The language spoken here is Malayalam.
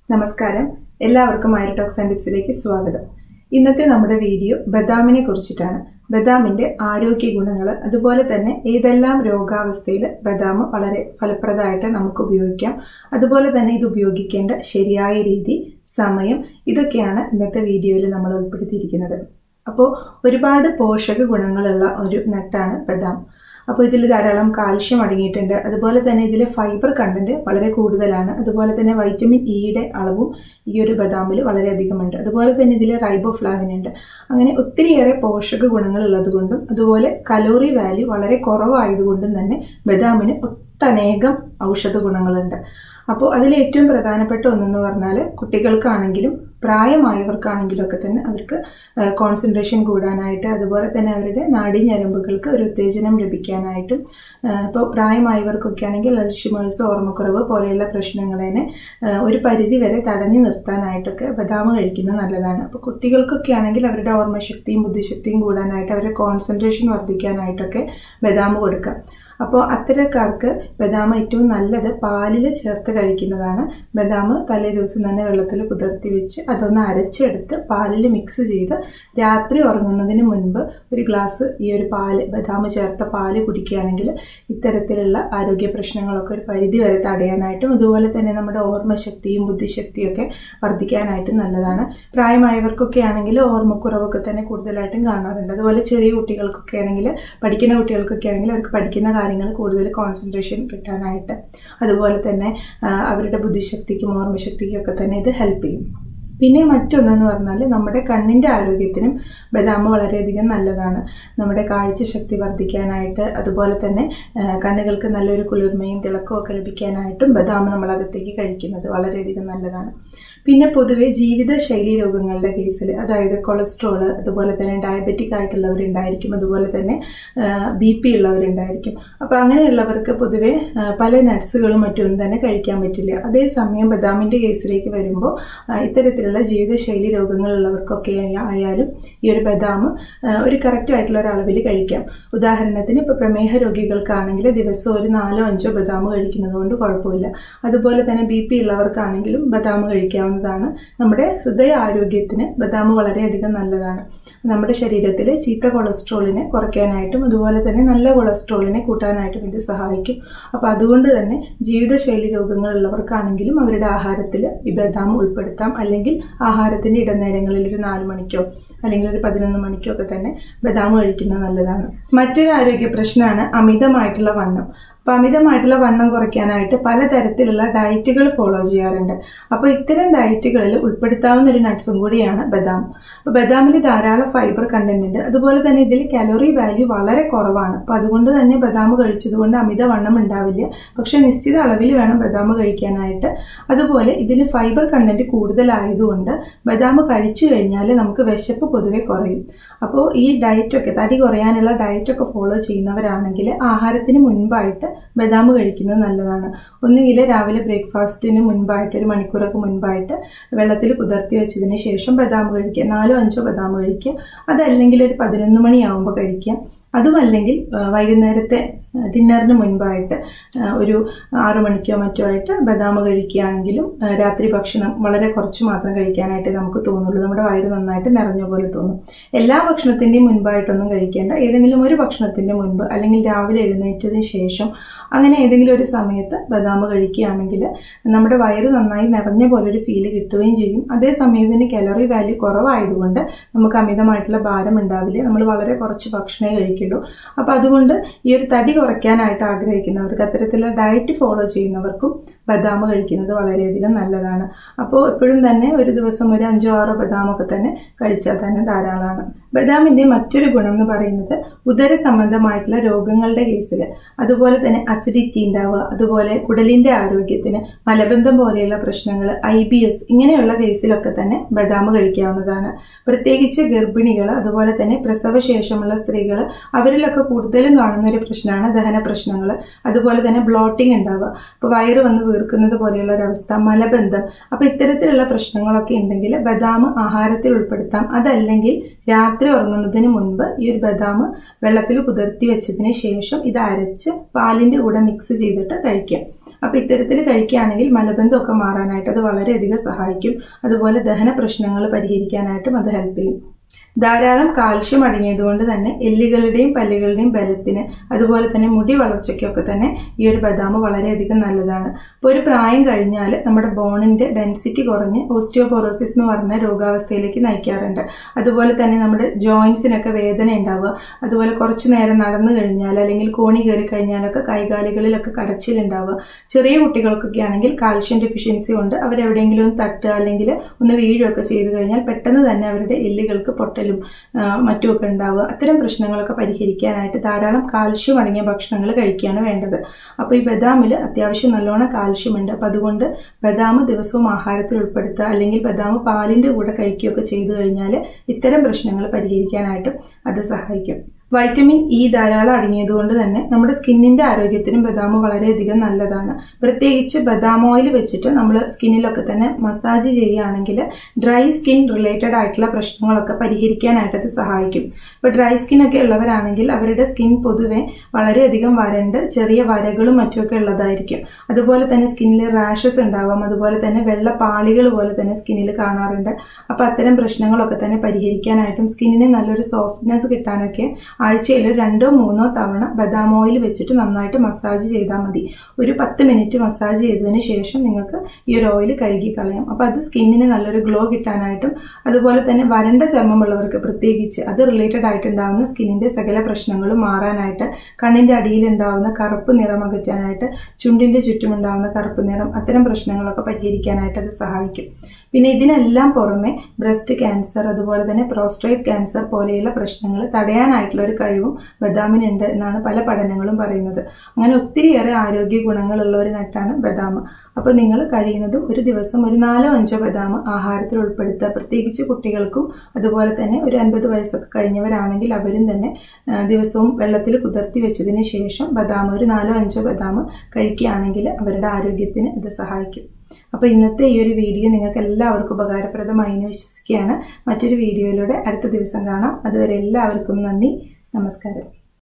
നമസ്കാരം എല്ലാവർക്കും മൈറോടോക്സ് ആൻഡ് ടിപ്സിലേക്ക് സ്വാഗതം ഇന്നത്തെ നമ്മുടെ വീഡിയോ ബദാമിനെ കുറിച്ചിട്ടാണ് ബദാമിന്റെ ആരോഗ്യ ഗുണങ്ങൾ അതുപോലെ തന്നെ ഏതെല്ലാം രോഗാവസ്ഥയിൽ ബദാം വളരെ ഫലപ്രദമായിട്ട് നമുക്ക് ഉപയോഗിക്കാം അതുപോലെ തന്നെ ഇത് ഉപയോഗിക്കേണ്ട ശരിയായ രീതി സമയം ഇതൊക്കെയാണ് ഇന്നത്തെ വീഡിയോയിൽ നമ്മൾ ഉൾപ്പെടുത്തിയിരിക്കുന്നത് അപ്പോൾ ഒരുപാട് പോഷക ഗുണങ്ങളുള്ള ഒരു നട്ടാണ് ബദാം അപ്പോൾ ഇതിൽ ധാരാളം കാൽഷ്യം അടങ്ങിയിട്ടുണ്ട് അതുപോലെ തന്നെ ഇതിലെ ഫൈബർ കണ്ടന്റ് വളരെ കൂടുതലാണ് അതുപോലെ തന്നെ വൈറ്റമിൻ ഇയുടെ അളവും ഈ ഒരു ബദാമിൽ വളരെയധികമുണ്ട് അതുപോലെ തന്നെ ഇതിൽ റൈബോഫ്ലാവിൻ ഉണ്ട് അങ്ങനെ ഒത്തിരിയേറെ പോഷക ഗുണങ്ങൾ ഉള്ളതുകൊണ്ടും അതുപോലെ കലോറി വാല്യൂ വളരെ കുറവായതുകൊണ്ടും തന്നെ ബദാമിന് ഒട്ടനേകം ഔഷധ ഗുണങ്ങളുണ്ട് അപ്പോൾ അതിൽ ഏറ്റവും പ്രധാനപ്പെട്ട ഒന്നെന്ന് പറഞ്ഞാൽ കുട്ടികൾക്കാണെങ്കിലും പ്രായമായവർക്കാണെങ്കിലും ഒക്കെ തന്നെ അവർക്ക് കോൺസെൻട്രേഷൻ കൂടാനായിട്ട് അതുപോലെ തന്നെ അവരുടെ നാഡീഞരമ്പുകൾക്ക് ഒരു ഉത്തേജനം ലഭിക്കാനായിട്ടും ഇപ്പോൾ പ്രായമായവർക്കൊക്കെ ആണെങ്കിൽ അൽഷിമേഴ്സ് ഓർമ്മക്കുറവ് പോലെയുള്ള പ്രശ്നങ്ങളെ ഒരു പരിധി വരെ തടഞ്ഞു നിർത്താനായിട്ടൊക്കെ ബദാം കഴിക്കുന്നത് നല്ലതാണ് അപ്പോൾ കുട്ടികൾക്കൊക്കെ ആണെങ്കിൽ അവരുടെ ഓർമ്മശക്തിയും ബുദ്ധിശക്തിയും കൂടാനായിട്ട് അവരുടെ കോൺസെൻട്രേഷൻ വർദ്ധിക്കാനായിട്ടൊക്കെ ബദാം കൊടുക്കാം അപ്പോൾ അത്തരക്കാർക്ക് ബദാം ഏറ്റവും നല്ലത് പാലിൽ ചേർത്ത് കഴിക്കുന്നതാണ് ബദാം തലേ ദിവസം തന്നെ വെള്ളത്തിൽ കുതിർത്തി വെച്ച് അതൊന്ന് അരച്ചെടുത്ത് പാലിൽ മിക്സ് ചെയ്ത് രാത്രി ഉറങ്ങുന്നതിന് മുൻപ് ഒരു ഗ്ലാസ് ഈ ഒരു പാല് ബദാം ചേർത്ത പാല് കുടിക്കുകയാണെങ്കിൽ ഇത്തരത്തിലുള്ള ആരോഗ്യ പ്രശ്നങ്ങളൊക്കെ ഒരു പരിധി വരെ തടയാനായിട്ടും അതുപോലെ തന്നെ നമ്മുടെ ഓർമ്മശക്തിയും ബുദ്ധിശക്തിയും ഒക്കെ വർദ്ധിക്കാനായിട്ടും നല്ലതാണ് പ്രായമായവർക്കൊക്കെ ആണെങ്കിൽ ഓർമ്മക്കുറവൊക്കെ തന്നെ കൂടുതലായിട്ടും കാണാറുണ്ട് അതുപോലെ ചെറിയ കുട്ടികൾക്കൊക്കെ ആണെങ്കിൽ പഠിക്കുന്ന കുട്ടികൾക്കൊക്കെ ആണെങ്കിൽ അവർക്ക് പഠിക്കുന്ന കാര്യങ്ങൾ കൂടുതൽ കോൺസെൻട്രേഷൻ കിട്ടാനായിട്ട് അതുപോലെ തന്നെ അവരുടെ ബുദ്ധിശക്തിക്കും ഓർമ്മശക്തിക്കും ഒക്കെ തന്നെ ഇത് ഹെൽപ്പ് ചെയ്യും പിന്നെ മറ്റൊന്നെന്ന് പറഞ്ഞാൽ നമ്മുടെ കണ്ണിൻ്റെ ആരോഗ്യത്തിനും ബദാം വളരെയധികം നല്ലതാണ് നമ്മുടെ കാഴ്ചശക്തി വർദ്ധിക്കാനായിട്ട് അതുപോലെ തന്നെ കണ്ണുകൾക്ക് നല്ലൊരു കുളിർമയും തിളക്കവും ഒക്കെ ലഭിക്കാനായിട്ടും ബദാം നമ്മൾ അകത്തേക്ക് കഴിക്കുന്നത് വളരെയധികം നല്ലതാണ് പിന്നെ പൊതുവെ ജീവിതശൈലി രോഗങ്ങളുടെ കേസിൽ അതായത് കൊളസ്ട്രോൾ അതുപോലെ തന്നെ ഡയബറ്റിക് ആയിട്ടുള്ളവരുണ്ടായിരിക്കും അതുപോലെ തന്നെ ബി പി ഉള്ളവരുണ്ടായിരിക്കും അപ്പോൾ അങ്ങനെയുള്ളവർക്ക് പൊതുവെ പല നട്ട്സുകളും മറ്റും തന്നെ കഴിക്കാൻ പറ്റില്ല അതേസമയം ബദാമിൻ്റെ കേസിലേക്ക് വരുമ്പോൾ ഇത്തരത്തിലുള്ള ജീവിതശൈലി രോഗങ്ങളുള്ളവർക്കൊക്കെ ആയാലും ഈ ഒരു ബദാം ഒരു കറക്റ്റ് ആയിട്ടുള്ള ഒരു അളവിൽ കഴിക്കാം ഉദാഹരണത്തിന് ഇപ്പോൾ പ്രമേഹ രോഗികൾക്കാണെങ്കിൽ ദിവസം ഒരു നാലോ അഞ്ചോ ബദാം കഴിക്കുന്നത് കൊണ്ട് കുഴപ്പമില്ല അതുപോലെ തന്നെ ബി പി ഉള്ളവർക്കാണെങ്കിലും ബദാം കഴിക്കാവുന്നതാണ് നമ്മുടെ ഹൃദയ ആരോഗ്യത്തിന് ബദാം വളരെയധികം നല്ലതാണ് നമ്മുടെ ശരീരത്തിൽ ചീത്ത കൊളസ്ട്രോളിനെ കുറയ്ക്കാനായിട്ടും അതുപോലെ തന്നെ നല്ല കൊളസ്ട്രോളിനെ കൂട്ടാനായിട്ടും ഇത് സഹായിക്കും അപ്പോൾ അതുകൊണ്ട് തന്നെ ജീവിതശൈലി രോഗങ്ങളുള്ളവർക്കാണെങ്കിലും അവരുടെ ആഹാരത്തിൽ ഈ ബദാം ഉൾപ്പെടുത്താം അല്ലെങ്കിൽ ആഹാരത്തിൻ്റെ ഇടനേരങ്ങളിൽ ഒരു നാല് മണിക്കോ അല്ലെങ്കിൽ ഒരു പതിനൊന്ന് മണിക്കോ ഒക്കെ തന്നെ ബദാം കഴിക്കുന്നത് നല്ലതാണ് മറ്റൊരു ആരോഗ്യ പ്രശ്നമാണ് അമിതമായിട്ടുള്ള വണ്ണം അപ്പോൾ അമിതമായിട്ടുള്ള വണ്ണം കുറയ്ക്കാനായിട്ട് പലതരത്തിലുള്ള ഡയറ്റുകൾ ഫോളോ ചെയ്യാറുണ്ട് അപ്പോൾ ഇത്തരം ഡയറ്റുകളിൽ ഉൾപ്പെടുത്താവുന്ന ഒരു നട്ട്സും കൂടിയാണ് ബദാം അപ്പോൾ ബദാമിൽ ധാരാളം ഫൈബർ കണ്ടന്റ് ഉണ്ട് അതുപോലെ തന്നെ ഇതിൽ കലോറി വാല്യൂ വളരെ കുറവാണ് അപ്പോൾ അതുകൊണ്ട് തന്നെ ബദാം കഴിച്ചതുകൊണ്ട് അമിത വണ്ണം ഉണ്ടാവില്ല പക്ഷെ നിശ്ചിത അളവിൽ വേണം ബദാം കഴിക്കാനായിട്ട് അതുപോലെ ഇതിൽ ഫൈബർ കണ്ടന്റ് കൂടുതലായതുകൊണ്ട് ബദാം കഴിച്ചു കഴിഞ്ഞാൽ നമുക്ക് വിശപ്പ് പൊതുവെ കുറയും അപ്പോൾ ഈ ഡയറ്റൊക്കെ തടി കുറയാനുള്ള ഡയറ്റൊക്കെ ഫോളോ ചെയ്യുന്നവരാണെങ്കിൽ ആഹാരത്തിന് മുൻപായിട്ട് ബദാം കഴിക്കുന്നത് നല്ലതാണ് ഒന്നുകിൽ രാവിലെ ബ്രേക്ക്ഫാസ്റ്റിന് മുൻപായിട്ട് ഒരു മണിക്കൂറൊക്കെ മുൻപായിട്ട് വെള്ളത്തിൽ കുതിർത്തി വെച്ചതിന് ശേഷം ബദാം കഴിക്കുക നാലോ അഞ്ചോ ബദാം കഴിക്കുക അതല്ലെങ്കിൽ ഒരു പതിനൊന്ന് മണിയാവുമ്പോൾ കഴിക്കുക അതുമല്ലെങ്കിൽ വൈകുന്നേരത്തെ ഡിന്നറിന് മുൻപായിട്ട് ഒരു ആറു മണിക്കോ മറ്റോ ആയിട്ട് ബദാം കഴിക്കുകയാണെങ്കിലും രാത്രി ഭക്ഷണം വളരെ കുറച്ച് മാത്രം കഴിക്കാനായിട്ട് നമുക്ക് തോന്നുള്ളൂ നമ്മുടെ വയറ് നന്നായിട്ട് നിറഞ്ഞ പോലെ തോന്നും എല്ലാ ഭക്ഷണത്തിൻ്റെയും മുൻപായിട്ടൊന്നും കഴിക്കേണ്ട ഏതെങ്കിലും ഒരു ഭക്ഷണത്തിൻ്റെ മുൻപ് അല്ലെങ്കിൽ രാവിലെ എഴുന്നേറ്റതിന് ശേഷം അങ്ങനെ ഏതെങ്കിലും ഒരു സമയത്ത് ബദാം കഴിക്കുകയാണെങ്കിൽ നമ്മുടെ വയറ് നന്നായി നിറഞ്ഞ പോലെ ഒരു ഫീല് കിട്ടുകയും ചെയ്യും അതേസമയം ഇതിന് കലോറി വാല്യൂ കുറവായതുകൊണ്ട് നമുക്ക് അമിതമായിട്ടുള്ള ഭാരം ഉണ്ടാവില്ല നമ്മൾ വളരെ കുറച്ച് ഭക്ഷണമേ കഴിക്കുള്ളൂ അപ്പോൾ അതുകൊണ്ട് ഈ ഒരു തടി കുറയ്ക്കാനായിട്ട് ആഗ്രഹിക്കുന്നവർക്ക് അത്തരത്തിലുള്ള ഡയറ്റ് ഫോളോ ചെയ്യുന്നവർക്കും ബദാം കഴിക്കുന്നത് വളരെയധികം നല്ലതാണ് അപ്പോൾ എപ്പോഴും തന്നെ ഒരു ദിവസം ഒരു അഞ്ചോ ആറോ ബദാമൊക്കെ തന്നെ കഴിച്ചാൽ തന്നെ ധാരാളമാണ് ബദാമിൻ്റെ മറ്റൊരു ഗുണം എന്ന് പറയുന്നത് ഉദര സംബന്ധമായിട്ടുള്ള രോഗങ്ങളുടെ കേസിൽ അതുപോലെ തന്നെ അസിഡിറ്റി ഉണ്ടാവുക അതുപോലെ കുടലിൻ്റെ ആരോഗ്യത്തിന് മലബന്ധം പോലെയുള്ള പ്രശ്നങ്ങൾ ഐ ബി എസ് ഇങ്ങനെയുള്ള കേസിലൊക്കെ തന്നെ ബദാം കഴിക്കാവുന്നതാണ് പ്രത്യേകിച്ച് ഗർഭിണികൾ അതുപോലെ തന്നെ പ്രസവശേഷമുള്ള സ്ത്രീകൾ അവരിലൊക്കെ കൂടുതലും കാണുന്ന ഒരു പ്രശ്നമാണ് ദഹന പ്രശ്നങ്ങൾ അതുപോലെ തന്നെ ബ്ലോട്ടിംഗ് ഉണ്ടാവുക അപ്പോൾ വയറ് വന്ന് വീർക്കുന്നത് പോലെയുള്ള ഒരവസ്ഥ മലബന്ധം അപ്പോൾ ഇത്തരത്തിലുള്ള പ്രശ്നങ്ങളൊക്കെ ഉണ്ടെങ്കിൽ ബദാം ആഹാരത്തിൽ ഉൾപ്പെടുത്താം അതല്ലെങ്കിൽ രാത്രി ഉറങ്ങുന്നതിന് മുൻപ് ഈ ഒരു ബദാം വെള്ളത്തിൽ കുതിർത്തി വെച്ചതിന് ശേഷം ഇത് അരച്ച് പാലിൻ്റെ കൂടെ മിക്സ് ചെയ്തിട്ട് കഴിക്കാം അപ്പോൾ ഇത്തരത്തിൽ കഴിക്കുകയാണെങ്കിൽ മലബന്ധമൊക്കെ മാറാനായിട്ട് അത് വളരെയധികം സഹായിക്കും അതുപോലെ ദഹന പ്രശ്നങ്ങൾ പരിഹരിക്കാനായിട്ടും അത് ഹെൽപ്പ് ചെയ്യും ധാരാളം കാൽഷ്യം അടങ്ങിയതുകൊണ്ട് തന്നെ എല്ലുകളുടെയും പല്ലുകളുടെയും ബലത്തിന് അതുപോലെ തന്നെ മുടി വളർച്ചയ്ക്കൊക്കെ തന്നെ ഈ ഒരു ബദാം വളരെയധികം നല്ലതാണ് അപ്പോൾ ഒരു പ്രായം കഴിഞ്ഞാൽ നമ്മുടെ ബോണിൻ്റെ ഡെൻസിറ്റി കുറഞ്ഞ് ഓസ്റ്റിയോപോറോസിസ് എന്ന് പറഞ്ഞ രോഗാവസ്ഥയിലേക്ക് നയിക്കാറുണ്ട് അതുപോലെ തന്നെ നമ്മുടെ ജോയിൻസിനൊക്കെ വേദന ഉണ്ടാവുക അതുപോലെ കുറച്ച് നേരം നടന്നു കഴിഞ്ഞാൽ അല്ലെങ്കിൽ കോണി കയറി കഴിഞ്ഞാലൊക്കെ കൈകാലുകളിലൊക്കെ കടച്ചിലുണ്ടാവുക ചെറിയ കുട്ടികൾക്കൊക്കെ ആണെങ്കിൽ കാൽഷ്യം ഡെഫിഷ്യൻസി കൊണ്ട് അവരെവിടെയെങ്കിലും ഒന്ന് തട്ടുക അല്ലെങ്കിൽ ഒന്ന് വീഴുകയൊക്കെ ചെയ്തു കഴിഞ്ഞാൽ പെട്ടെന്ന് തന്നെ അവരുടെ എല്ലുകൾക്ക് പൊട്ടലും മറ്റുമൊക്കെ ഉണ്ടാവുക അത്തരം പ്രശ്നങ്ങളൊക്കെ പരിഹരിക്കാനായിട്ട് ധാരാളം കാൽഷ്യം അടങ്ങിയ ഭക്ഷണങ്ങൾ കഴിക്കുകയാണ് വേണ്ടത് അപ്പോൾ ഈ ബദാമിൽ അത്യാവശ്യം നല്ലോണം കാൽഷ്യം ഉണ്ട് അപ്പോൾ അതുകൊണ്ട് ബദാം ദിവസവും ആഹാരത്തിൽ ഉൾപ്പെടുത്തുക അല്ലെങ്കിൽ ബദാം പാലിൻ്റെ കൂടെ കഴിക്കുകയൊക്കെ ചെയ്തു കഴിഞ്ഞാൽ ഇത്തരം പ്രശ്നങ്ങൾ പരിഹരിക്കാനായിട്ടും അത് സഹായിക്കും വൈറ്റമിൻ ഇ ധാരാളം അടങ്ങിയതുകൊണ്ട് തന്നെ നമ്മുടെ സ്കിന്നിന്റെ ആരോഗ്യത്തിനും ബദാം വളരെയധികം നല്ലതാണ് പ്രത്യേകിച്ച് ബദാം ഓയിൽ വെച്ചിട്ട് നമ്മൾ സ്കിന്നിലൊക്കെ തന്നെ മസാജ് ചെയ്യുകയാണെങ്കിൽ ഡ്രൈ സ്കിൻ റിലേറ്റഡ് ആയിട്ടുള്ള പ്രശ്നങ്ങളൊക്കെ പരിഹരിക്കാനായിട്ട് അത് സഹായിക്കും ഇപ്പോൾ ഡ്രൈ സ്കിൻ ഒക്കെ ഉള്ളവരാണെങ്കിൽ അവരുടെ സ്കിൻ പൊതുവെ വളരെയധികം വരണ്ട് ചെറിയ വരകളും മറ്റുമൊക്കെ ഉള്ളതായിരിക്കും അതുപോലെ തന്നെ സ്കിന്നിൽ റാഷസ് ഉണ്ടാവാം അതുപോലെ തന്നെ വെള്ള പാളികൾ പോലെ തന്നെ സ്കിന്നിൽ കാണാറുണ്ട് അപ്പോൾ അത്തരം പ്രശ്നങ്ങളൊക്കെ തന്നെ പരിഹരിക്കാനായിട്ടും സ്കിന്നിന് നല്ലൊരു സോഫ്റ്റ്നെസ് കിട്ടാനൊക്കെ ആഴ്ചയിൽ രണ്ടോ മൂന്നോ തവണ ബദാം ഓയിൽ വെച്ചിട്ട് നന്നായിട്ട് മസാജ് ചെയ്താൽ മതി ഒരു പത്ത് മിനിറ്റ് മസാജ് ചെയ്തതിന് ശേഷം നിങ്ങൾക്ക് ഈ ഒരു ഓയിൽ കഴുകി കളയാം അപ്പോൾ അത് സ്കിന്നിന് നല്ലൊരു ഗ്ലോ കിട്ടാനായിട്ടും അതുപോലെ തന്നെ വരണ്ട ചർമ്മമുള്ളവർക്ക് പ്രത്യേകിച്ച് അത് റിലേറ്റഡ് ആയിട്ടുണ്ടാകുന്ന സ്കിന്നിൻ്റെ സകല പ്രശ്നങ്ങളും മാറാനായിട്ട് കണ്ണിൻ്റെ അടിയിലുണ്ടാകുന്ന കറുപ്പ് നിറം അകറ്റാനായിട്ട് ചുണ്ടിൻ്റെ ചുറ്റുമുണ്ടാകുന്ന കറുപ്പ് നിറം അത്തരം പ്രശ്നങ്ങളൊക്കെ പരിഹരിക്കാനായിട്ട് അത് സഹായിക്കും പിന്നെ ഇതിനെല്ലാം പുറമെ ബ്രസ്റ്റ് ക്യാൻസർ അതുപോലെ തന്നെ പ്രോസ്ട്രേറ്റ് ക്യാൻസർ പോലെയുള്ള പ്രശ്നങ്ങൾ തടയാനായിട്ടുള്ള ഒരു കഴിവും ബദാമിനുണ്ട് എന്നാണ് പല പഠനങ്ങളും പറയുന്നത് അങ്ങനെ ഒത്തിരിയേറെ ആരോഗ്യ ഗുണങ്ങളുള്ള ഒരു നട്ടാണ് ബദാം അപ്പോൾ നിങ്ങൾ കഴിയുന്നതും ഒരു ദിവസം ഒരു നാലോ അഞ്ചോ ബദാം ആഹാരത്തിൽ ഉൾപ്പെടുത്തുക പ്രത്യേകിച്ച് കുട്ടികൾക്കും അതുപോലെ തന്നെ ഒരു അൻപത് വയസ്സൊക്കെ കഴിഞ്ഞവരാണെങ്കിൽ അവരും തന്നെ ദിവസവും വെള്ളത്തിൽ കുതിർത്തി വെച്ചതിന് ശേഷം ബദാം ഒരു നാലോ അഞ്ചോ ബദാം കഴിക്കുകയാണെങ്കിൽ അവരുടെ ആരോഗ്യത്തിന് ഇത് സഹായിക്കും അപ്പോൾ ഇന്നത്തെ ഈ ഒരു വീഡിയോ നിങ്ങൾക്ക് എല്ലാവർക്കും ഉപകാരപ്രദമായി എന്ന് വിശ്വസിക്കുകയാണ് മറ്റൊരു വീഡിയോയിലൂടെ അടുത്ത ദിവസം കാണാം അതുവരെ എല്ലാവർക്കും നന്ദി നമസ്കാരം